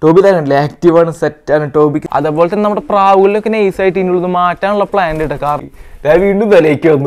Toby തരണ്ടല്ലേ ആക്റ്റീവാണ് സെറ്റാണ് ടോബിക്ക് അതേപോലെ തന്നെ നമ്മുടെ പ്രാവുകളിലൊക്കെ നൈസായിട്ട് ഇതിനുള്ളത് മാറ്റാനുള്ള പ്ലാൻ ഉണ്ട് കാരണം ഞാൻ വീണ്ടും വിലയ്ക്ക് വന്നു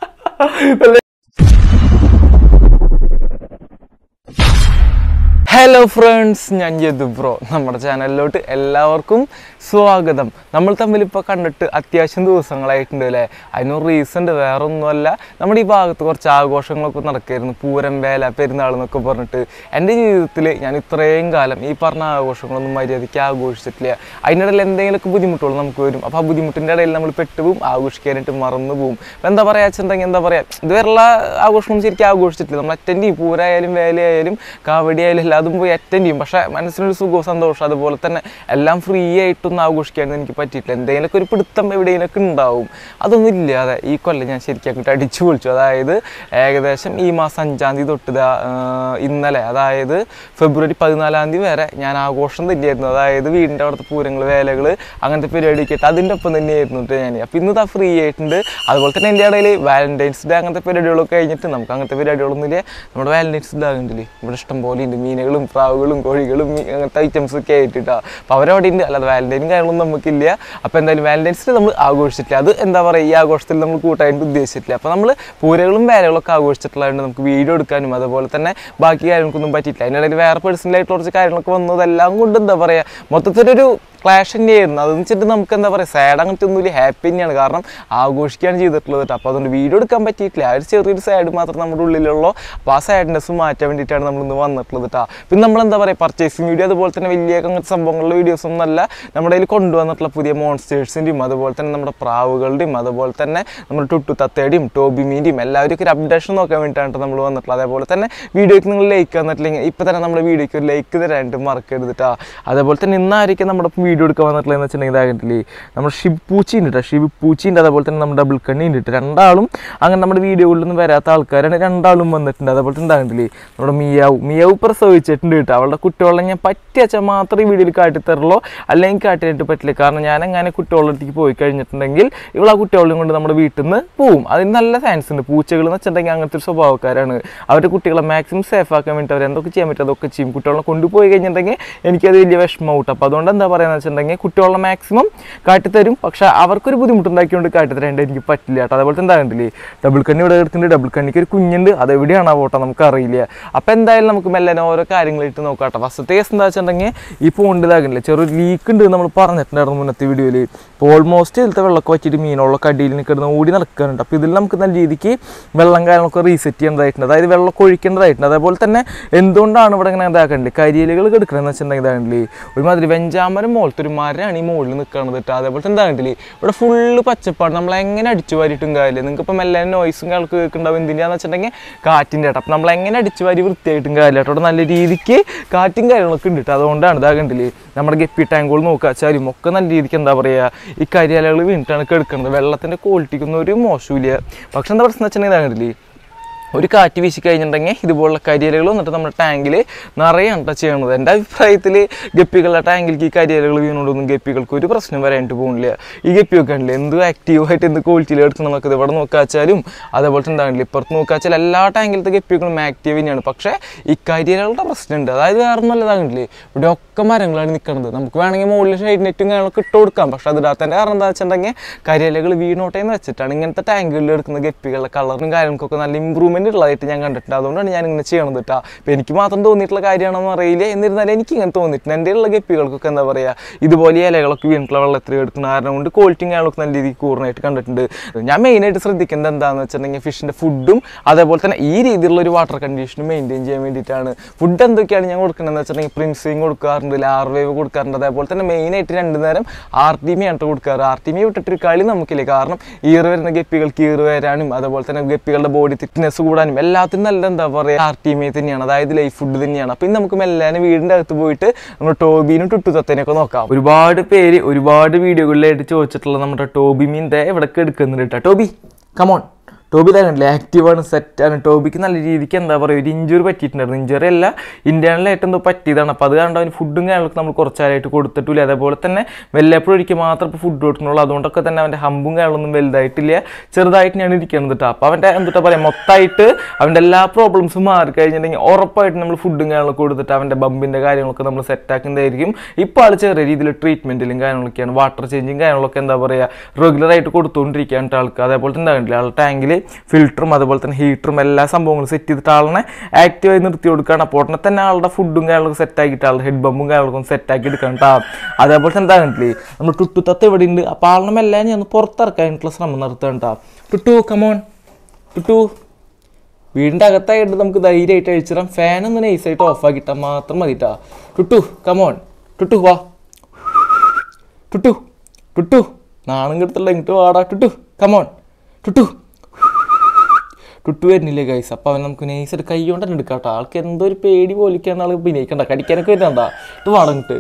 ഹലോ ഫ്രണ്ട്സ് ഞാൻ യദു ബ്രോ നമ്മുടെ ചാനലിലോട്ട് എല്ലാവർക്കും സ്വാഗതം നമ്മൾ തമ്മിൽ ഇപ്പോൾ കണ്ടിട്ട് അത്യാവശ്യം ദിവസങ്ങളായിട്ടുണ്ട് അല്ലേ അതിനൊരു റീസൺ ഉണ്ട് വേറെ ഒന്നുമല്ല നമ്മുടെ ഈ ഭാഗത്ത് കുറച്ച് ആഘോഷങ്ങളൊക്കെ നടക്കായിരുന്നു പൂരം വേല പെരുന്നാൾ എന്നൊക്കെ പറഞ്ഞിട്ട് എൻ്റെ ജീവിതത്തിൽ ഞാൻ ഇത്രയും കാലം ഈ പറഞ്ഞ ആഘോഷങ്ങളൊന്നും മര്യാദയ്ക്ക് ആഘോഷിച്ചിട്ടില്ല അതിനിടയിൽ എന്തെങ്കിലുമൊക്കെ ബുദ്ധിമുട്ടുകൾ നമുക്ക് വരും അപ്പോൾ ആ ബുദ്ധിമുട്ടിൻ്റെ ഇടയിൽ നമ്മൾ പെട്ടുപോകും ആഘോഷിക്കാനായിട്ട് മറന്നു പോകും അപ്പോൾ എന്താ പറയുക വെച്ചിട്ടുണ്ടെങ്കിൽ എന്താ പറയുക ഇതുവരെയുള്ള ആഘോഷമൊന്നും ശരിക്കും ആഘോഷിച്ചിട്ടില്ല നമ്മൾ അറ്റൻഡ് ചെയ്യും പൂരായാലും വേലയായാലും കാവടി ആയാലും എല്ലാതും പോയി അറ്റൻഡ് ചെയ്യും പക്ഷേ മനസ്സിനൊരു സുഖവും സന്തോഷം അതുപോലെ തന്നെ എല്ലാം ഫ്രീ ആയിട്ടൊന്നും ആഘോഷിക്കാൻ എനിക്ക് പറ്റിയിട്ടില്ല എന്തെങ്കിലുമൊക്കെ ഒരു പിടുത്തം എവിടെയെങ്കിലൊക്കെ ഉണ്ടാവും അതൊന്നും ഇല്ലാതെ ഈ കൊല്ലം ഞാൻ ശരിക്കും അങ്ങോട്ട് അടിച്ചു പൊളിച്ചു അതായത് ഏകദേശം ഈ മാസം അഞ്ചാം തീയതി തൊട്ട് ദാ, ആ, ഇന്നലെ അതായത് ഫെബ്രുവരി പതിനാലാം തീയതി വരെ ഞാൻ ആഘോഷം തന്നെയായിരുന്നു അതായത് വീടിൻ്റെ അവിടുത്തെ പൂരങ്ങൾ വേലകൾ അങ്ങനത്തെ പരിപാടിയൊക്കെ ആയിട്ട് അതിൻ്റെ ഒപ്പം തന്നെയായിരുന്നു കേട്ടോ ഞാൻ അപ്പോൾ ഇന്ന് ഇതാ ഫ്രീ ആയിട്ടുണ്ട് അതുപോലെ തന്നെ എൻ്റെ ഇടയിൽ വാലന്റൈൻസ് ഡേ അങ്ങനത്തെ പരിപാടികളൊക്കെ കഴിഞ്ഞിട്ട് നമുക്ക് അങ്ങനത്തെ പരിപാടികളൊന്നുമില്ല നമ്മുടെ വാലന്റൈൻസ് ഡേ ഉണ്ടല്ലേ ഇവിടെ ഇഷ്ടം പോലെ ഉണ്ട് മീനുകളും പ്രാവുകളും കോഴികളും മീ- അങ്ങനത്തെ ഐറ്റംസ് ഒക്കെ ആയിട്ടാ അപ്പോൾ അവരവിടെ ഉണ്ട് അല്ലാതെ വാലന്റൈനും കാര്യങ്ങളൊന്നും നമുക്കില്ല അപ്പോൾ എന്തായാലും വാലന്റൈൻസ് ഡേ നമ്മൾ ആഘോഷിച്ചിട്ടില്ല അത് എന്താ പറയുക ഈ ആഘോഷത്തിൽ നമ്മൾ കൂട്ടായിട്ട് ഉദ്ദേശിച്ചിട്ടില്ല അപ്പോൾ നമ്മൾ പൂരകളും വേലകളൊക്കെ ആഘോഷിച്ചിട്ടുള്ളതുകൊണ്ട് നമുക്ക് വീഡിയോ എടുക്കാനും അതുപോലെ തന്നെ ബാക്കി കാര്യങ്ങൾക്കൊന്നും പറ്റിയിട്ടില്ല അതിനിടയിൽ വേറെ പേഴ്സണലായിട്ട് കുറച്ച് കാര്യങ്ങളൊക്കെ വന്നതെല്ലാം കൊണ്ട് എന്താ പറയുക മൊത്തത്തിലൊരു ക്ലാഷ് തന്നെയായിരുന്നു അതെന്ന് വെച്ചിട്ട് നമുക്ക് എന്താ പറയുക സാഡ് അങ്ങനത്തെ ഒന്നുമില്ല ഹാപ്പി തന്നെയാണ് കാരണം ആഘോഷിക്കുകയാണ് ചെയ്തിട്ടുള്ളത് കേട്ടോ അപ്പോൾ അതുകൊണ്ട് വീഡിയോ എടുക്കാൻ പറ്റിയിട്ടില്ല ആ ഒരു ചെറിയൊരു സാഡ് മാത്രം നമ്മുടെ ഉള്ളിലുള്ളൂ അപ്പോൾ ആ സാഡ്നെസ് മാറ്റാൻ വേണ്ടിയിട്ടാണ് നമ്മൾ ഇന്ന് വന്നിട്ടുള്ളത് കേട്ടോ പിന്നെ നമ്മൾ എന്താ പറയുക പർച്ചേസിങ് വീഡിയോ അതുപോലെ തന്നെ വലിയ അങ്ങനത്തെ സംഭവങ്ങളുടെ വീഡിയോസ് ഒന്നും അല്ല നമ്മുടെ കയ്യിൽ കൊണ്ടുവന്നിട്ടുള്ള പുതിയ മോൺസ്റ്റേഴ്സിൻ്റെയും അതുപോലെ തന്നെ നമ്മുടെ പ്രാവുകളുടെയും അതുപോലെ തന്നെ നമ്മുടെ ടുട്ടു തത്തയുടെയും ടോബിമീൻ്റെയും എല്ലാവരും ഒരു അപ്ഡേഷൻ നോക്കാൻ വേണ്ടിയിട്ടാണ് നമ്മൾ വന്നിട്ടുള്ളത് അതേപോലെ തന്നെ വീഡിയോയ്ക്ക് നിങ്ങൾ ലൈക്ക് തന്നിട്ടില്ലെങ്കിൽ ഇപ്പോൾ തന്നെ നമ്മുടെ വീഡിയോയ്ക്ക് ഒരു ലൈക്ക് തരാനായിട്ട് മറക്കരുത് കേട്ടോ അതേപോലെ തന്നെ ഇന്നായിരിക്കും നമ്മുടെ വീഡിയോ എടുക്കാൻ വന്നിട്ടുള്ളതെന്ന് വെച്ചിട്ടുണ്ടെങ്കിൽ ഇതാകണ്ടില്ലേ നമ്മുടെ ഷിബ് പൂച്ചി ഉണ്ട് കേട്ടോ ഷിബ് പൂച്ചി ഉണ്ട് അതേപോലെ തന്നെ നമ്മുടെ ഡബിൾ കണ്ണി ഉണ്ട് കേട്ടോ രണ്ടാളും അങ്ങനെ നമ്മുടെ വീഡിയോകളിലൊന്നും വരാത്ത ആൾക്കാരാണ് രണ്ടാളും വന്നിട്ടുണ്ട് അതേപോലെ തന്നെ ഇതാകണ്ടില്ലേ നമ്മുടെ മിയാവ് മിയാവ് പ്രസവിച്ചിട്ടുണ്ട് കേട്ടോ അവളുടെ കുട്ടികളെ ഞാൻ പറ്റിയ വെച്ചാൽ മാത്രമേ ഈ വീഡിയോയിൽ കാട്ടിത്തരുള്ളൂ അല്ലെങ്കിൽ കാട്ടിയിട്ട് പറ്റില്ല കാരണം ഞാൻ അങ്ങനെ കുട്ടികളുടെ അടുത്തേക്ക് പോയി കഴിഞ്ഞിട്ടുണ്ടെങ്കിൽ ഇവൾ ആ കുട്ടികളെയും കൊണ്ട് നമ്മുടെ വീട്ടിൽ നിന്ന് പോവും അതിന് നല്ല സയൻസ് ഉണ്ട് പൂച്ചകൾ എന്ന് വെച്ചിട്ടുണ്ടെങ്കിൽ അങ്ങനത്തെ ഒരു സ്വഭാവക്കാരാണ് അവരുടെ കുട്ടികളെ മാക്സിമം സേഫ് ആക്കാൻ വേണ്ടി അവർ എന്തൊക്കെ ചെയ്യാൻ പറ്റും അതൊക്കെ ചെയ്യും കുട്ടികളെ കൊണ്ടുപോയി കഴിഞ്ഞിട്ടുണ്ടെങ്കിൽ എനിക്കത് വലിയ വിഷമം കിട്ടും അപ്പോൾ അതുകൊണ്ട് എന്താ പറയുക വെച്ചിട്ടുണ്ടെങ്കിൽ കുട്ടികളെ മാക്സിമം കാട്ടിത്തരും പക്ഷേ അവർക്കൊരു ബുദ്ധിമുട്ടുണ്ടാക്കിക്കൊണ്ട് കാട്ടിത്തരേണ്ട എനിക്ക് പറ്റില്ല കേട്ടോ അതേപോലെ എന്താ കണ്ടില്ലേ ഡബിൾ കണ്ണി ഇവിടെ എടുത്തിട്ടുണ്ട് ഡബിൾ കണ്ണിക്ക് ഒരു കുഞ്ഞുണ്ട് അത് എവിടെയാണ് ആ പോട്ടെ നമുക്കറിയില്ല അപ്പോൾ എന്തായാലും നമുക്ക് മെല്ലനെ ഓരോ കാര്യങ്ങളായിട്ട് നോക്കാം കേട്ടോ ഫസ്റ്റത്തെ കേസ് എന്താ വെച്ചിട്ടുണ്ടെങ്കിൽ ഈ പോണ്ട് ഇതാകണില്ല ചെറിയൊരു ലീക്ക് ഉണ്ട് നമ്മൾ പറഞ്ഞിട്ടുണ്ടായിരുന്നു മുന്നത്തെ വീഡിയോയിൽ ഇപ്പോൾ ഓൾമോസ്റ്റ് ഇതിലത്തെ വെള്ളമൊക്കെ വെച്ചിട്ട് മീനുകളൊക്കെ അടിയിൽ നിൽക്കുന്ന ഓടി നടക്കാനുണ്ട് അപ്പോൾ ഇതിൽ നമുക്ക് നല്ല രീതിക്ക് വെള്ളം കാര്യങ്ങളൊക്കെ റീസെറ്റ് ചെയ്യേണ്ടതായിട്ടുണ്ട് അതായത് വെള്ളം ഒഴിക്കേണ്ടതായിട്ടുണ്ട് അതേപോലെ തന്നെ എന്തുകൊണ്ടാണ് ഇവിടെ ഇങ്ങനെ ഇതാക്കേണ്ടത് കരിയലുകൾ എടുക്കണമെന്ന് വെച്ചിട്ടുണ്ടെങ്കിൽ ഇതാകണ്ടില്ലേ ഒരുമാതിരി വെഞ്ചാമരം പോലത്തെ ഒരു മരമാണ് ഈ മുകളിൽ നിൽക്കുന്നത് കേട്ടോ അതേപോലെ തന്നെ ഇതാകണ്ടില്ലേ ഇവിടെ ഫുള്ള് പച്ചപ്പാണ് നമ്മൾ എങ്ങനെ അടിച്ചു വാരിയിട്ടും കാര്യമില്ല നിങ്ങൾക്ക് ഇപ്പം എല്ലാ നോയ്സും കേൾക്ക് കേൾക്കുന്നുണ്ടാവും എന്തിനാന്ന് വെച്ചിട്ടുണ്ടെങ്കിൽ കാറ്റിൻ്റെ കേട്ടോ അപ്പം നമ്മൾ എങ്ങനെ അടിച്ചു വാരി വൃത്തിയായിട്ടും കാര്യമില്ല കേട്ടോ ഇവിടെ നല്ല രീതിക്ക് കാറ്റും കാര്യങ്ങളൊക്കെ ഉണ്ട് കേട്ടോ അതുകൊണ്ടാണ് ഇതാകണ്ടില്ലേ നമ്മുടെ ഗപ്പി ടാങ്കുകൾ നോക്കുക വെച്ചാലും ഒക്കെ നല്ല രീതിക്ക് എന്താ പറയുക ഈ കരിയാലകൾ വീണിട്ടാണ് കിടക്കുന്നത് വെള്ളത്തിൻ്റെ ക്വാളിറ്റിക്കൊന്നും ഒരു മോശമില്ല പക്ഷെ എന്താ പ്രശ്നം വെച്ചിട്ടുണ്ടെങ്കിൽ ഇതാകണ്ടില്ലേ ഒരു കാറ്റ് വീശി കഴിഞ്ഞിട്ടുണ്ടെങ്കിൽ ഇതുപോലുള്ള കരിയലുകൾ വന്നിട്ട് നമ്മുടെ ടാങ്കിൽ നിറയാണ് കേട്ടോ ചെയ്യണത് എൻ്റെ അഭിപ്രായത്തിൽ ഗപ്പികളുടെ ടാങ്കിലേക്ക് ഈ കരിയലുകൾ വീണുകൊണ്ടൊന്നും ഗപ്പികൾക്ക് ഒരു പ്രശ്നം വരാനായിട്ട് പോകുന്നില്ല ഈ ഗപ്പിയൊക്കെ ഉണ്ടല്ലേ എന്ത് ആക്റ്റീവായിട്ട് എന്ത് ക്വാളിറ്റിയിൽ എടുക്കണം നമുക്ക് ഇവിടെ നോക്കാച്ചാലും അതേപോലെ തന്നെ എന്താണില്ല ഇപ്പുറത്ത് നോക്കാച്ചാൽ എല്ലാ ടാങ്കിലത്തെ ഗപ്പികളും ആക്റ്റീവ് തന്നെയാണ് പക്ഷേ ഈ കരിയലുകളുടെ പ്രശ്നമുണ്ട് അതായത് വേറെ നല്ലതാകണ്ടില്ലേ ഇവിടെ ഒക്കെ മരങ്ങളാണ് നിൽക്കുന്നത് നമുക്ക് വേണമെങ്കിൽ മുകളിൽ ഷൈഡ് നെറ്റും കാര്യങ്ങളൊക്കെ ഇട്ട് കൊടുക്കാം പക്ഷേ അതിനകത്തതിൻ്റെ കാരണം എന്താ വെച്ചിട്ടുണ്ടെങ്കിൽ കരിയലുകൾ വീണോട്ടെ എന്ന് വെച്ചിട്ടാണ് ഇങ്ങനത്തെ ടാങ്കുകളിൽ എടുക്കുന്ന ഗപ്പികളുടെ കളറിനും കാര്യങ്ങൾക്കൊക്കെ നല്ല ഇമ്പ്രൂവ്മെൻറ്റ് ഉള്ളതായിട്ട് ഞാൻ കണ്ടിട്ടുണ്ട് അതുകൊണ്ടാണ് ഞാൻ ഇങ്ങനെ ചെയ്യണത് കേട്ടോ അപ്പോൾ എനിക്ക് മാത്രം തോന്നിയിട്ടുള്ള കാര്യമാണെന്ന് അറിയില്ല എന്നിരുന്നാലും എനിക്ക് ഇങ്ങനെ തോന്നിയിട്ടുണ്ട് എൻ്റെ ഉള്ള ഗപ്പികൾക്കൊക്കെ എന്താ പറയുക ഇതുപോലെ ഇലകളൊക്കെ വീണിട്ടുള്ള വെള്ളത്തിൽ എടുക്കുന്ന കാരണം കൊണ്ട് ക്വാളിറ്റിയും കാര്യങ്ങളൊക്കെ നല്ല രീതിക്ക് കൂർണ്ണമായിട്ട് കണ്ടിട്ടുണ്ട് ഞാൻ മെയിനായിട്ട് ശ്രദ്ധിക്കുന്നത് എന്താണെന്ന് വെച്ചിട്ടുണ്ടെങ്കിൽ ഫിഷിൻ്റെ ഫുഡും അതേപോലെ തന്നെ ഈ രീതിയിലുള്ള ഒരു വാട്ടർ കണ്ടീഷനും മെയിൻറ്റെയിൻ ചെയ്യാൻ വേണ്ടിയിട്ടാണ് ഫുഡ് എന്തൊക്കെയാണ് ഞാൻ കൊടുക്കുന്നതെന്ന് വെച്ചിട്ടുണ്ടെങ്കിൽ പ്രിൻസിങ് കൊടുക്കാറുണ്ട് ലാർവേവ് കൊടുക്കാറുണ്ട് അതേപോലെ തന്നെ മെയിനായിട്ട് രണ്ട് നേരം ആർ ടി മി ആണ് കൊടുക്കാറ് ആർ ടി മി വിട്ടിട്ടൊരു കളി നമുക്കില്ല കാരണം ഈറ് വരുന്ന ഗപ്പികൾക്ക് ഈറ് വരാനും അതേപോലെ തന്നെ ഗപ്പികളുടെ ബോഡി തിക്നെസ് കൂടാനും എല്ലാത്തിനും നല്ല എന്താ പറയുക ആർ ടി മി തന്നെയാണ് അതായത് ലൈഫ് ഫുഡ് തന്നെയാണ് അപ്പം ഇന്ന് നമുക്ക് മെല്ലാനും വീടിൻ്റെ അകത്ത് പോയിട്ട് നമ്മൾ ടോബീനും ടുട്ടു തത്തേനൊക്കെ നോക്കാം ഒരുപാട് പേര് ഒരുപാട് വീഡിയോകളിലായിട്ട് ചോദിച്ചിട്ടുള്ള നമ്മുടെ ടോബി മീൻ ദേ ഇവിടേക്ക് എടുക്കുന്നുണ്ട് കേട്ടോ ടോബി കമോൺ ടോബി തകണ്ടില്ലേ ആക്റ്റീവാണ് സെറ്റാണ് ടോബിക്ക് നല്ല രീതിക്ക് എന്താ പറയുക ഒരു ഇഞ്ചുറി പറ്റിയിട്ടുണ്ടായിരുന്നു ഇഞ്ചുറി അല്ല ഇന്റേണലായിട്ട് എന്തോ പറ്റിയതാണ് അപ്പോൾ അത് കാരണം അവന് ഫുഡും കാര്യങ്ങളൊക്കെ നമ്മൾ കുറച്ചായിട്ട് കൊടുത്തിട്ടില്ല അതേപോലെ തന്നെ വല്ലപ്പോഴും ഒരിക്കൽ മാത്രം ഇപ്പോൾ ഫുഡ് കൊടുക്കുന്നുള്ളൂ അതുകൊണ്ടൊക്കെ തന്നെ അവൻ്റെ ഹമ്പും കാര്യങ്ങളൊന്നും വലുതായിട്ടില്ല ചെറുതായിട്ട് ഞാൻ ഇരിക്കുന്നത് കേട്ടോ അപ്പോൾ അവൻ്റെ എന്താ പറയുക മൊത്തമായിട്ട് അവൻ്റെ എല്ലാ പ്രോബ്ലംസും മാറി കഴിഞ്ഞിട്ടുണ്ടെങ്കിൽ ഉറപ്പായിട്ട് നമ്മൾ ഫുഡും കാര്യങ്ങളൊക്കെ കൊടുത്തിട്ട് അവൻ്റെ ബമ്പിൻ്റെ കാര്യങ്ങളൊക്കെ നമ്മൾ സെറ്റാക്കുന്നതായിരിക്കും ഇപ്പോൾ ആൾ ചെറിയ രീതിയിൽ ട്രീറ്റ്മെൻറ്റിലും കാര്യങ്ങളൊക്കെയാണ് വാട്ടർ ചേഞ്ചും കാര്യങ്ങളൊക്കെ എന്താ പറയുക റെഗുലറായിട്ട് കൊടുത്തുകൊണ്ടിരിക്കുകയാണ് ആൾക്ക് അതേപോലെ തന്നെ ഉണ്ടാകില്ല ആൾ ടാങ്കിൽ ഫിൽറ്ററും അതുപോലെ തന്നെ ഹീറ്ററും എല്ലാ സംഭവങ്ങളും സെറ്റ് ചെയ്തിട്ട് ആളിനെ ആക്റ്റീവായി നിർത്തി കൊടുക്കുകയാണ് അപ്പോൾ ഉടനെ തന്നെ ആളുടെ ഫുഡും കാര്യങ്ങളൊക്കെ സെറ്റ് ആക്കിയിട്ട് ആളുടെ ഹെഡ് ബമ്പും കാര്യങ്ങളൊക്കെ സെറ്റ് ആക്കി എടുക്കണം കേട്ടോ അതേപോലെ തന്നെ എന്താ കണ്ടില്ലേ നമ്മൾ ടുട്ടുത്തത്ത് ഇവിടെ ഉണ്ട് അപ്പോൾ ആളിനെ മെല്ലെ ഞാൻ ഒന്ന് പുറത്തിറക്കാനായിട്ടുള്ള ശ്രമം നടത്തുകയാണ് കേട്ടോ ടുട്ടു കമോൺ ടുട്ടു വീടിൻ്റെ അകത്തായിട്ട് നമുക്ക് ധൈര്യമായിട്ട് അഴിച്ചിടാം ഫാൻ ഒന്ന് നൈസായിട്ട് ഓഫ് ആക്കിയിട്ടാൽ മാത്രം മതി കേട്ടോ ടുട്ടു കമോൺ ടുട്ടു വാ ടുട്ടു ടുട്ടു നാണം കെടുത്തുള്ള ഇങ്ങോട്ട് വാടാ ടുട്ടു കമോൺ ടുട്ടു ടുട്ടു വരുന്നില്ലേ ഗൈസ് അപ്പോൾ അവൻ നമുക്ക് നൈസായിട്ട് കൈ കൊണ്ട് തന്നെ എടുക്കാം കേട്ടോ ആൾക്ക് എന്തോ ഒരു പേടി പോലിക്കാണ് ആൾ വിനയിക്കണ്ട കടിക്കാനൊക്കെ വരുന്നുണ്ടാ ഇത് വാടങ്ങിട്ട്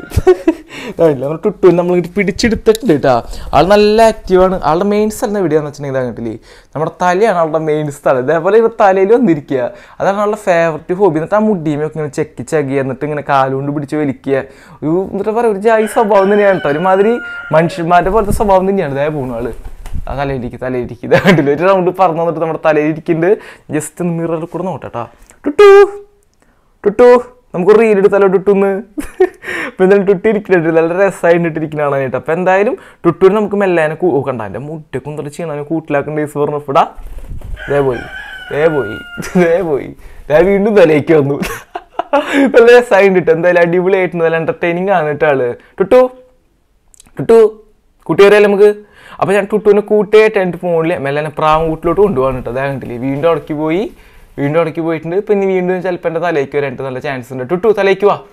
നമ്മൾ ടുട്ടു നമ്മൾ പിടിച്ചെടുത്തിട്ടുണ്ട് കേട്ടോ ആൾ നല്ല ആക്റ്റീവാണ് ആളുടെ മെയിൻ സ്ഥലം എവിടെയാണെന്ന് വെച്ചിട്ടുണ്ടെങ്കിൽ ഇതാകട്ടില്ലേ നമ്മുടെ തലയാണ് ആളുടെ മെയിൻ സ്ഥലം ഇതേപോലെ ഇവിടെ തലയിൽ വന്നിരിക്കുക അതാണ് ആളുടെ ഫേവററ്റ് ഹോബി എന്നിട്ട് ആ മുടിയുമൊക്കെ ഇങ്ങനെ ചെക്കി ചകി എന്നിട്ട് ഇങ്ങനെ കാലുകൊണ്ട് പിടിച്ച് വലിക്കുക ഒരു എന്നിട്ട് പറയാം ഒരു ജായി സ്വഭാവം തന്നെയാണ് കേട്ടോ ഒരുമാതിരി മനുഷ്യന്മാരുടെ പോലത്തെ സ്വഭാവം തന്നെയാണ് ഇതേ പോണ ആള് ആ തലയിലിരിക്കും തലയിലിരിക്കും ഇതാണ്ടില്ല ഒരു റൗണ്ട് പറന്നു വന്നിട്ട് നമ്മുടെ തലയിലിരിക്കുന്നുണ്ട് ജസ്റ്റ് ഒന്ന് മിററിൽ കൂടെ നോക്കട്ടാ ടുട്ടു ടുട്ടു നമുക്ക് റീൽ എടുത്താലോ ടുട്ടുന്ന് അപ്പൊ എന്തായാലും ടുട്ടു ഇരിക്കുന്നുണ്ട് നല്ല രസമായിട്ട് ഇരിക്കുന്നതാണ് കേട്ടോ അപ്പൊ എന്തായാലും ടുട്ടുവിന് നമുക്ക് മെല്ലാനെ കൂ- ഓ കണ്ട എൻ്റെ മുറ്റക്കും തൊട്ട് ചെയ്യണ കൂട്ടിലാക്കേണ്ട ദിവസം പറഞ്ഞപ്പോടാ ദേ പോയി ദേ പോയി ദേ പോയി ഞാൻ വീണ്ടും തലേക്ക് വന്നു നല്ല രസമായിട്ട് കേട്ടോ എന്തായാലും അടിപൊളിയായിട്ട് നല്ല എന്റർടൈനിങ് ആണ് കേട്ടോ ആള് ടുട്ടു ടുട്ടു കൂട്ടുകാരല്ലേ നമുക്ക് അപ്പോൾ ഞാൻ ടുട്ടുവിനെ കൂട്ടിയായിട്ട് എൻ്റെ ഫോണിൽ മെല്ലെ പ്രാങ്കൂട്ടിലോട്ട് കൊണ്ടുപോകാൻ കേട്ടോ അതാ കണ്ടില്ലേ വീണ്ടും അടക്കി പോയി വീണ്ടും അടക്കി പോയിട്ടുണ്ട് ഇപ്പം ഇനി വീണ്ടും ചിലപ്പോൾ എൻ്റെ തലേക്ക് വരാനായിട്ട് നല്ല ചാൻസ് ഉണ്ട് ടുട്ടു തലേക്ക് വാ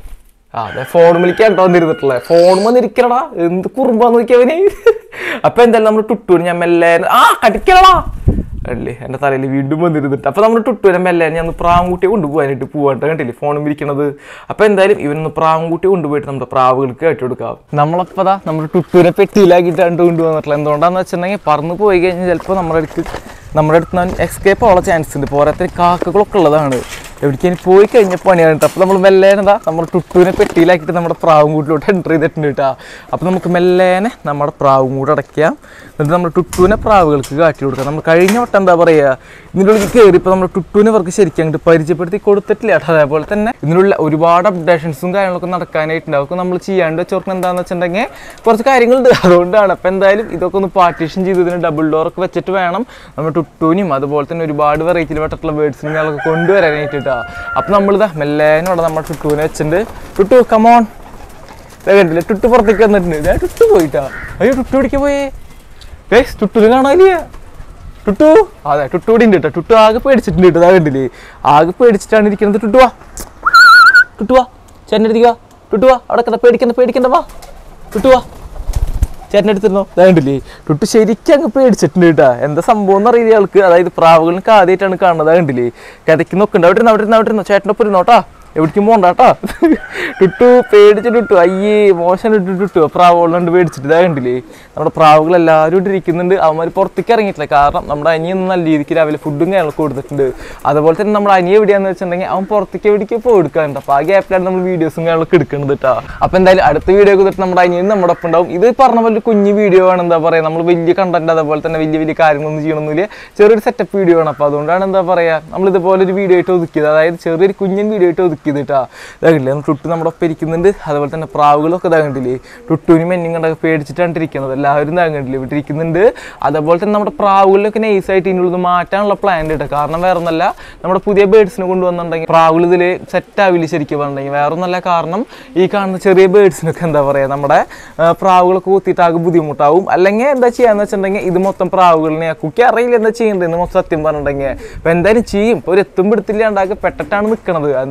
ആ അതെ ഫോൺ വിളിക്കാൻ കേട്ടോ വന്നിരുന്നിട്ടുള്ളത് ഫോൺ വന്നിരിക്കണടാ എന്ത് കുറുമ്പാന്ന് നോക്കിയവന് അപ്പൊ എന്തായാലും നമ്മൾ ടുട്ടൂര് ഞാൻ മെല്ലെ ആ കടിക്കണടാ അല്ലേ എൻ്റെ തലയിൽ വീണ്ടും വന്നിരുന്നിട്ട് അപ്പൊ നമ്മൾ ടുട്ടൂരെ മെല്ലെ ഞാൻ ഒന്ന് പ്രാങ്കുട്ടിയെ കൊണ്ടുപോകാനായിട്ട് പോവാണ്ട് കണ്ടില്ലേ ഫോണും ഇരിക്കണത് അപ്പൊ എന്തായാലും ഇവനൊന്ന് പ്രാങ്കുട്ടിയെ കൊണ്ടുപോയിട്ട് നമ്മുടെ പ്രാവുകൾക്ക് കേട്ടുകൊടുക്കാം നമ്മളപ്പോ ദാ നമ്മുടെ ടുട്ടൂരെ പെട്ടിയിലാക്കിയിട്ടാണ് കൊണ്ടുവന്നിട്ടുള്ളത് എന്തുകൊണ്ടാന്ന് വെച്ചിട്ടുണ്ടെങ്കിൽ പറന്ന് പോയി കഴിഞ്ഞാൽ ചിലപ്പോൾ നമ്മുടെ അടുത്ത് നമ്മുടെ അടുത്ത് നിന്ന് എസ്കേപ്പ് ആവാൻ ചാൻസ് ഉണ്ട് പോരാത്തിന് കാക്കകളൊക്കെ ഉള്ളതാണ് എവിടേക്കും പോയി കഴിഞ്ഞ പണിയാണ് കേട്ടോ അപ്പോൾ നമ്മൾ മെല്ലേനതാ നമ്മൾ ടുട്ടുവിനെ പെട്ടിയിലാക്കിയിട്ട് നമ്മുടെ പ്രാവും കൂട്ടിലോട്ട് എൻ്റർ ചെയ്തിട്ടുണ്ട് കേട്ടോ അപ്പോൾ നമുക്ക് മെല്ലേനെ നമ്മുടെ പ്രാവും കൂടെ അടയ്ക്കാം എന്നിട്ട് നമ്മൾ ടുട്ടുവിനെ പ്രാവുകൾക്ക് കാട്ടി കൊടുക്കാം നമ്മൾ കഴിഞ്ഞ വട്ടം എന്താ പറയുക ഇതിനുള്ളിൽ കയറി ഇപ്പോൾ നമ്മൾ ടുട്ടുവിനെ അവർക്ക് ശരിക്കും അങ്ങോട്ട് പരിചയപ്പെടുത്തി കൊടുത്തിട്ടില്ല കേട്ടോ അതേപോലെ തന്നെ ഇതിനുള്ള ഒരുപാട് അപ്ഡേഷൻസും കാര്യങ്ങളൊക്കെ നടക്കാനായിട്ടുണ്ട് അതൊക്കെ നമ്മൾ ചെയ്യാണ്ട് വെച്ചോർക്ക് എന്താണെന്ന് വെച്ചിട്ടുണ്ടെങ്കിൽ കുറച്ച് കാര്യങ്ങളുണ്ട് അതുകൊണ്ടാണ് അപ്പോൾ എന്തായാലും ഇതൊക്കെ ഒന്ന് പാർട്ടീഷൻ ചെയ്ത് ഇതിന് ഡബിൾ ഡോർ ഒക്കെ വെച്ചിട്ട് വേണം നമ്മൾ ടുട്ടൂനും അതുപോലെ തന്നെ ഒരുപാട് വെറൈറ്റിയിൽ പെട്ടിട്ടുള്ള ബേഡ്സിനും കാര്യങ്ങളൊക്കെ കൊണ്ടുവരാനായിട്ട് കേട്ടോ അപ്പോൾ നമ്മളിതാ മെല്ലേനോടെ നമ്മുടെ ടുട്ടൂനെ വെച്ചിട്ടുണ്ട് ടുട്ടു കമോൺ കണ്ടില്ല ടുട്ടു പുറത്തേക്ക് വന്നിട്ടുണ്ട് ഇതാ ടുട്ടു പോയിട്ടാ അയ്യോ ടുട്ടു പിടിക്കാൻ പോയേ ഗൈസ് ടുട്ടുല് കാണാനില്ല ടുട്ടു അതെ ടുട്ടു ഇവിടെ ഉണ്ട് കേട്ടോ ടുട്ടു ആകെ പേടിച്ചിട്ടുണ്ട് കേട്ടോ അതാ കണ്ടില്ലേ ആകെ പേടിച്ചിട്ടാണ് ഇരിക്കുന്നത് ടുട്ടു വാ ടുട്ടു വാ ചേട്ടൻ്റെ അടുത്തേക്ക് വാ ടുട്ടു വാ അവിടെ കിട പേടിക്കണ്ട പേടിക്കണ്ട വാ ടുട്ടു വാ ചേട്ടൻ്റെ അടുത്തിരുന്നോ അതാ കണ്ടില്ലേ ടുട്ടു ശരിക്കും അങ്ങ് പേടിച്ചിട്ടുണ്ട് കേട്ടാ എന്താ സംഭവം എന്ന് അറിയില്ല ആൾക്ക് അതായത് പ്രാവുകൾക്ക് ആദ്യമായിട്ടാണ് കാണുന്നത് അതാ കണ്ടില്ലേ കിതയ്ക്ക് നോക്കുന്നുണ്ട് അവിടെ ഇരുന്നോ അവിടെ ഇരുന്നോ അവിടെ ഇരുന്നോ ചേട്ടൻ്റെ ഒപ്പം ഇരുന്നോട്ടാ എവിടേക്കും പോണ്ട കേട്ടോ ടുട്ടു പേടിച്ചിട്ട് ടുട്ടു അയ്യേ മോശം ഇട്ടു ടുട്ടു പ്രാവുകളുണ്ട് പേടിച്ചിട്ട് ഇതാ കണ്ടില്ലേ നമ്മുടെ പ്രാവുകൾ എല്ലാവരും ഇവിടെ ഇരിക്കുന്നുണ്ട് അവന്മാർ പുറത്തേക്ക് ഇറങ്ങിയിട്ടില്ല കാരണം നമ്മുടെ അനിയൻ നല്ല രീതിക്ക് രാവിലെ ഫുഡും കാര്യങ്ങളൊക്കെ കൊടുത്തിട്ടുണ്ട് അതുപോലെ തന്നെ നമ്മുടെ അനിയ എവിടെയാന്ന് വെച്ചിട്ടുണ്ടെങ്കിൽ അവൻ പുറത്തേക്ക് എവിടേക്ക് പോയി എടുക്കാറുണ്ട് അപ്പോൾ ആ ഗ്യാപ്പിലാണ് നമ്മൾ വീഡിയോസും കാര്യങ്ങളൊക്കെ എടുക്കുന്നത് കേട്ടോ അപ്പോൾ എന്തായാലും അടുത്ത വീഡിയോ ഒക്കെ നമ്മുടെ അനിയൻ നമ്മുടെ ഒപ്പം ഉണ്ടാവും ഇത് പറഞ്ഞ പോലെ ഒരു കുഞ്ഞു വീഡിയോ ആണ് എന്താ പറയുക നമ്മൾ വലിയ കണ്ടന്റ് അതുപോലെ തന്നെ വലിയ വലിയ കാര്യങ്ങളൊന്നും ചെയ്യണമെന്നില്ല ചെറിയൊരു സെറ്റപ്പ് വീഡിയോ ആണ് അപ്പോൾ അതുകൊണ്ടാണ് എന്താ പറയുക നമ്മൾ ഇതുപോലെ ഒരു വീഡിയോ ആയിട്ട് ഒതുക്കിയത് അതായത് ചെറിയൊരു കുഞ്ഞൻ വീഡിയോ ആയിട്ട് ഒതുക്കിയത് കേട്ടോ ഇതാകില്ലേ ടുട്ടു നമ്മുടെ ഒപ്പം ഇരിക്കുന്നുണ്ട് അതുപോലെ തന്നെ പ്രാവുകളൊക്കെ ഇതാകണ്ടില്ലേ ടുട്ടുവിനും എന്നും കണ്ടൊക്കെ പേടിച്ചിട്ടാണ് ഇരിക്കുന്നത് എല്ലാവരും ഇതാകണ്ടില്ലേ ഇവിടെ ഇരിക്കുന്നുണ്ട് അതേപോലെ തന്നെ നമ്മുടെ പ്രാവുകളിലൊക്കെ നൈസായിട്ട് ഇതിനുള്ളത് മാറ്റാനുള്ള പ്ലാൻ കേട്ടോ കാരണം വേറെ ഒന്നല്ല നമ്മുടെ പുതിയ ബേഡ്സിനെ കൊണ്ടുവന്നിട്ടുണ്ടെങ്കിൽ പ്രാവുകൾ ഇതിൽ സെറ്റ് ആവില്ല ശരിക്കും പറഞ്ഞിട്ടുണ്ടെങ്കിൽ വേറെ ഒന്നല്ല കാരണം ഈ കാണുന്ന ചെറിയ ബേഡ്സിനൊക്കെ എന്താ പറയുക നമ്മുടെ ആ, പ്രാവുകളൊക്കെ കുത്തിയിട്ട് ആകെ ബുദ്ധിമുട്ടാവും അല്ലെങ്കിൽ എന്താ ചെയ്യാന്ന് വെച്ചിട്ടുണ്ടെങ്കിൽ ഇത് മൊത്തം പ്രാവുകളിനെ കുക്കി അറിയില്ല എന്താ ചെയ്യേണ്ടത് മൊത്തം സത്യം പറഞ്ഞിട്ടുണ്ടെങ്കിൽ അപ്പോൾ എന്തായാലും ചെയ്യും ഇപ്പോൾ ഒരു എത്തും പിടുത്തില്ലാണ്ടാകെ പെട്ടിട്ടാണ് നിൽക്കണത് എന്താ സംഭവം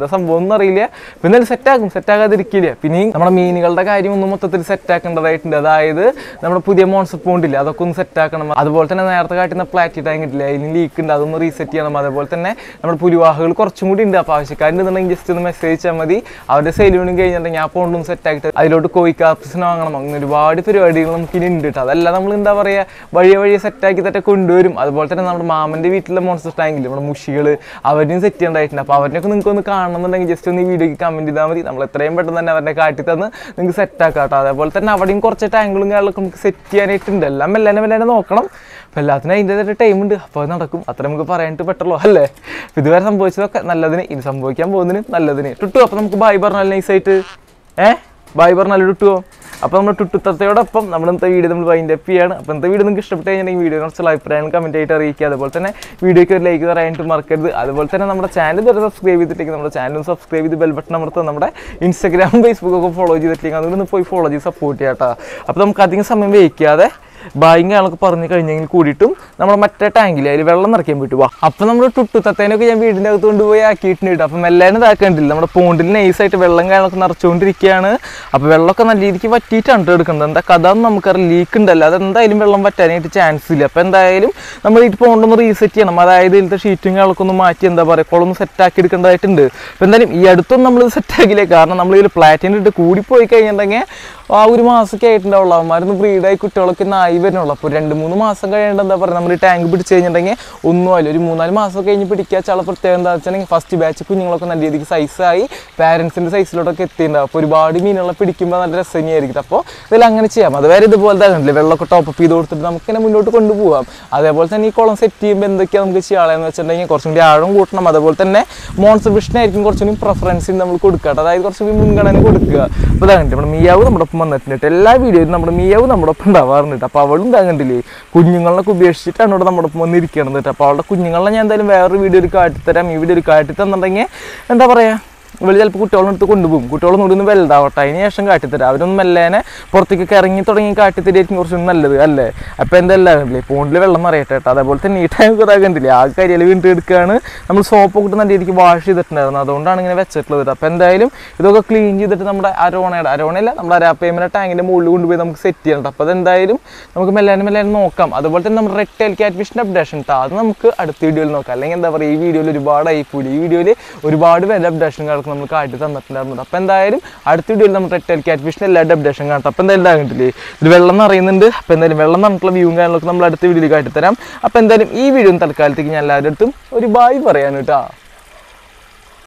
ഒന്നും അറിയില്ല പിന്നെ എന്തായാലും സെറ്റാക്കും സെറ്റാക്കാതിരിക്കില്ല പിന്നെ ഈ നമ്മുടെ മീനുകളുടെ കാര്യം ഒന്ന് മൊത്തത്തിൽ സെറ്റാക്കേണ്ടതായിട്ടുണ്ട് അതായത് നമ്മുടെ പുതിയ മോൺസർ പോണ്ടില്ല അതൊക്കെ ഒന്ന് സെറ്റാക്കണം അതുപോലെ തന്നെ നേരത്തെ കാട്ടുന്ന പ്ലാറ്റി ടാങ്ക് ഇട്ടില്ല അതിന് ലീക്ക് ഉണ്ട് അതൊന്ന് റീസെറ്റ് ചെയ്യണം അതുപോലെ തന്നെ നമ്മുടെ പുലിവാഹകൾ കുറച്ചും കൂടി ഉണ്ട് അപ്പോൾ ആവശ്യക്കാരുണ്ടെന്നുണ്ടെങ്കിൽ ജസ്റ്റ് ഒന്ന് മെസ്സേജ് അയച്ചാൽ മതി അവരുടെ സെയിലൂണും കഴിഞ്ഞിട്ടുണ്ടെങ്കിൽ ആ പോണ്ടും സെറ്റ് ആക്കിയിട്ട് അതിലോട്ട് കോഴി കാപ്സിന് വാങ്ങണം അങ്ങനെ ഒരുപാട് പരിപാടികൾ നമുക്ക് ഇനി ഉണ്ട് കേട്ടോ അതെല്ലാം നമ്മൾ എന്താ പറയുക വഴിയെ വഴിയെ സെറ്റാക്കി തന്നെ കൊണ്ടുവരും അതുപോലെ തന്നെ നമ്മുടെ മാമൻ്റെ വീട്ടിലെ മോൺസ്റ്റർ ടാങ്കിൽ നമ്മുടെ മുഷികൾ അവരും സെറ്റ് ചെയ്യേണ്ടതായിട്ടുണ്ട് അപ്പോൾ അവരിനൊക്കെ നിങ്ങൾക്ക് ഒന്ന് കാണണമെന്നുണ്ടെങ്കിൽ ജസ്റ്റ് ഒന്ന് ഈ വീഡിയോക്ക് കമൻറ്റ് ചെയ്താൽ മതി നമ്മൾ എത്രയും പെട്ടെന്ന് തന്നെ അവരുടെ കാട്ടി തന്ന് നിങ്ങൾക്ക് സെറ്റ് ആക്കാം കേട്ടോ അതേപോലെ തന്നെ അവിടെയും കുറച്ച് ടാങ്കുകളും കാര്യങ്ങളൊക്കെ നമുക്ക് സെറ്റ് ചെയ്യാനായിട്ടുണ്ട് എല്ലാം മെല്ലാനെ മെല്ലാനെ നോക്കണം അപ്പോൾ എല്ലാത്തിനും അതിൻ്റെതായിട്ട് ടൈം ഉണ്ട് അപ്പോൾ അത് നടക്കും അത്ര നമുക്ക് പറയാനായിട്ട് പറ്റുള്ളൂ അല്ലേ അപ്പോൾ ഇതുവരെ സംഭവിച്ചതൊക്കെ നല്ലതിന് ഇനി സംഭവിക്കാൻ പോകുന്നതിന് നല്ലതിന് ടുട്ടു അപ്പോൾ നമുക്ക് ബായ് പറഞ്ഞാൽ നൈസായിട്ട് ഏ ബായ് പറഞ്ഞാൽ ടുട്ടുവോ അപ്പോൾ നമ്മൾ ടുട്ടുത്തത്തോടൊപ്പം നമ്മൾ ഇന്നത്തെ വീഡിയോ നമ്മൾ വൈൻഡ് അപ്പ് ചെയ്യാണ് അപ്പോൾ ഇന്നത്തെ വീഡിയോ നിങ്ങൾക്ക് ഇഷ്ടപ്പെട്ട് കഴിഞ്ഞിട്ടുണ്ടെങ്കിൽ വീഡിയോ കുറച്ചുള്ള അഭിപ്രായങ്ങൾ കമൻറ്റ് ആയിട്ട് അറിയിക്കുക അതുപോലെ തന്നെ വീഡിയോയ്ക്ക് ഒരു ലൈക്ക് പറയാനായിട്ട് മറക്കരുത് അതുപോലെ തന്നെ നമ്മുടെ ചാനൽ ഇതുവരെ സബ്സ്ക്രൈബ് ചെയ്തിട്ടേക്ക് നമ്മുടെ ചാനൽ സബ്സ്ക്രൈബ് ചെയ്ത് ബെൽ ബട്ടൺ അമർത്തുക നമ്മുടെ ഇൻസ്റ്റാഗ്രാം ഫേസ്ബുക്ക് ഒക്കെ ഫോളോ ചെയ്തിട്ടില്ലെങ്കിൽ അതുകൊണ്ട് ഒന്ന് പോയി ഫോളോ ചെയ്ത് സപ്പോർട്ട് ചെയ്യാം കേട്ടോ അപ്പോൾ നമുക്ക് അധികം സമയം വയ്ക്കാതെ ബായിങ് ആളൊക്കെ പറഞ്ഞു കഴിഞ്ഞെങ്കിൽ കൂടിയിട്ടും നമ്മുടെ മറ്റേ ടാങ്കിൽ അതിൽ വെള്ളം നിറയ്ക്കാൻ പറ്റുക അപ്പോൾ നമ്മൾ ടുട്ടുത്തത്തേനൊക്കെ ഞാൻ വീടിൻ്റെ അകത്ത് കൊണ്ടുപോയി ആക്കിയിട്ടുണ്ട് കേട്ടോ അപ്പം എല്ലാവരും ഇതാക്കേണ്ടില്ല നമ്മുടെ പോണ്ടിൽ നൈസായിട്ട് വെള്ളം കാര്യങ്ങളൊക്കെ നിറച്ചുകൊണ്ടിരിക്കുകയാണ് അപ്പോൾ വെള്ളമൊക്കെ നല്ല രീതിക്ക് വറ്റിയിട്ടാണ് ട്ടോ എടുക്കുന്നത് എന്താ കഥ ഒന്നും നമുക്കറിയാം ലീക്ക് ഉണ്ടല്ലോ അതെന്തായാലും വെള്ളം വറ്റാനായിട്ട് ചാൻസ് ഇല്ല അപ്പോൾ എന്തായാലും നമ്മൾ ഈ പോണ്ടൊന്ന് റീസെറ്റ് ചെയ്യണം അതായത് ഇതിലത്തെ ഷീറ്റും കാര്യങ്ങളൊക്കെ ഒന്ന് മാറ്റി എന്താ പറയുക കുളമൊന്ന് സെറ്റാക്കി എടുക്കേണ്ടതായിട്ടുണ്ട് അപ്പോൾ എന്തായാലും ഈ അടുത്തൊന്നും നമ്മൾ സെറ്റാക്കില്ല കാരണം നമ്മൾ ഇതിൽ പ്ലാറ്റിൻ്റെ ഇട്ട് കൂടിപ്പോയി കഴിഞ്ഞിട്ടുണ്ടെങ്കിൽ ആ ഒരു മാസമൊക്കെ ആയിട്ടുണ്ടാവുള്ളൂ അവന്മാരൊന്ന് ബ്രീഡായി കുട്ടികളൊക്കെ നായി വരുന്നുള്ളൂ അപ്പോൾ രണ്ട് മൂന്ന് മാസം കഴിയേണ്ട എന്താ പറയുക നമ്മൾ ഈ ടാങ്ക് പിടിച്ച് കഴിഞ്ഞിട്ടുണ്ടെങ്കിൽ ഒന്നും അല്ല ഒരു മൂന്നാല് മാസം കഴിഞ്ഞ് പിടിക്കുക ചില പ്രത്യേകത എന്താ വെച്ചിട്ടുണ്ടെങ്കിൽ ഫസ്റ്റ് ബാച്ച് കുഞ്ഞുങ്ങളൊക്കെ നല്ല രീതിക്ക് സൈസായി പാരൻസിൻ്റെ സൈസിലോട്ടൊക്കെ എത്തിയിട്ടുണ്ടാവും അപ്പോൾ ഒരുപാട് മീനുകളെ പിടിക്കുമ്പോൾ നല്ല രസം തന്നെയായിരിക്കും അപ്പോൾ ഇതിൽ അങ്ങനെ ചെയ്യാം അതുവരെ ഇതുപോലെ തന്നെ വെള്ളമൊക്കെ ടോപ്പ് ചെയ്ത് കൊടുത്തിട്ട് നമുക്ക് ഇങ്ങനെ മുന്നോട്ട് കൊണ്ടുപോകാം അതേപോലെ തന്നെ ഈ കുളം സെറ്റ് ചെയ്യുമ്പോൾ എന്തൊക്കെയാണ് നമുക്ക് ചെയ്യാളെന്ന് വെച്ചിട്ടുണ്ടെങ്കിൽ കുറച്ചും കൂടി ആഴം കൂട്ടണം അതുപോലെ തന്നെ മോൺസർ ഫിഷിനായിരിക്കും കുറച്ചും കൂടി പ്രിഫറൻസ് നമ്മൾ കൊടുക്കുക കേട്ടോ. അതായത് കുറച്ചും കൂടി മുൻഗണന കൊടുക്കുക അപ്പോൾ ഇതാകണ്ടില്ല നമ്മുടെ മിയാവ് നമ്മുടെ ഒപ്പം വന്നിട്ടുണ്ട് എല്ലാ വീഡിയോയിലും നമ്മുടെ മിയാവ് നമ്മുടെ ഒപ്പം ഉണ്ടാവാറുണ്ട് അപ്പോൾ അവളും ഇതാകണ്ടില്ലേ കുഞ്ഞുങ്ങളൊക്കെ ഉപേക്ഷിച്ചിട്ടാണ് ഇവിടെ നമ്മുടെ ഒപ്പം വന്നിരിക്കുന്നത് കേട്ടോ അപ്പോൾ അവളുടെ കുഞ്ഞുങ്ങളെ ഞാൻ എന്തായാലും വേറൊരു വീഡിയോയിൽ കാട്ടിത്തരാം ഈ വീഡിയോയിൽ കാട്ടി തന്നിട്ടുണ്ടെങ്കിൽ എന്താ പറയുക ഇവള് ചിലപ്പോൾ കുട്ടികളെ അടുത്ത് കൊണ്ടുപോകും കുട്ടികളൊന്നും കൂടി ഒന്ന് വലുതാവട്ടെ അതിന് ശേഷം കാട്ടിത്തരാം അവരൊന്നും മെല്ലേനെ പുറത്തേക്കൊക്കെ ഇറങ്ങി തുടങ്ങി കാട്ടിത്തരായിരിക്കും കുറച്ചും നല്ലത് അല്ലേ അപ്പോൾ എന്തെല്ലാം പോണ്ടിൽ വെള്ളം അറിയട്ടെ കേട്ടോ അതേപോലെ തന്നെ ഈ ടൈം ഇതാകണ്ടില്ലേ ആ കരിയിൽ വീണ്ടും എടുക്കുകയാണ് നമ്മൾ സോപ്പ് ഒക്കെ നല്ല രീതിക്ക് വാഷ് ചെയ്തിട്ടുണ്ടായിരുന്നു അതുകൊണ്ടാണ് ഇങ്ങനെ വെച്ചിട്ടുള്ളത് കേട്ടോ അപ്പോൾ എന്തായാലും ഇതൊക്കെ ക്ലീൻ ചെയ്തിട്ട് നമ്മുടെ അരോണയുടെ അരോണയല്ല നമ്മുടെ അരാപ്പേമിൻ്റെ ടാങ്കിൻ്റെ മുകളിൽ കൊണ്ടുപോയി നമുക്ക് സെറ്റ് ചെയ്യണം കേട്ടോ അപ്പോൾ അതെന്തായാലും നമുക്ക് മെല്ലാനും മെല്ലാനും നോക്കാം അതുപോലെ തന്നെ നമ്മുടെ red tail cat vision updation കേട്ടോ അത് നമുക്ക് അടുത്ത വീഡിയോയിൽ നോക്കാം അല്ലെങ്കിൽ എന്താ പറയുക ഈ വീഡിയോയിൽ ഒരുപാട് ആയിപ്പോയി ഈ വീഡിയോയിൽ ഒരുപാട് പേര് അപ്ഡേഷൻ കാര്യങ്ങൾ നമ്മൾ കാട്ടി തന്നിട്ടുണ്ടായിരുന്നു അപ്പോൾ എന്തായാലും അടുത്ത വീഡിയോയിൽ നമ്മൾ റെഡ് ടെൽ ക്യാറ്റ് വിഷൻ എല്ലാ അപ്ഡേഷൻ കാണാം അപ്പോൾ എന്തായാലും ഇതാകണ്ടില്ലേ ഇത് വെള്ളം നിറയുന്നുണ്ട് അപ്പോൾ എന്തായാലും വെള്ളം നിറഞ്ഞിട്ടുള്ള വ്യൂവും കാര്യങ്ങളൊക്കെ നമ്മൾ അടുത്ത വീഡിയോയിൽ കാട്ടിത്തരാം അപ്പോൾ എന്തായാലും ഈ വീഡിയോ തൽക്കാലത്തേക്ക് ഞാൻ എല്ലാവരുടെ അടുത്തും ഒരു ബായ് പറയാൻ കേട്ടോ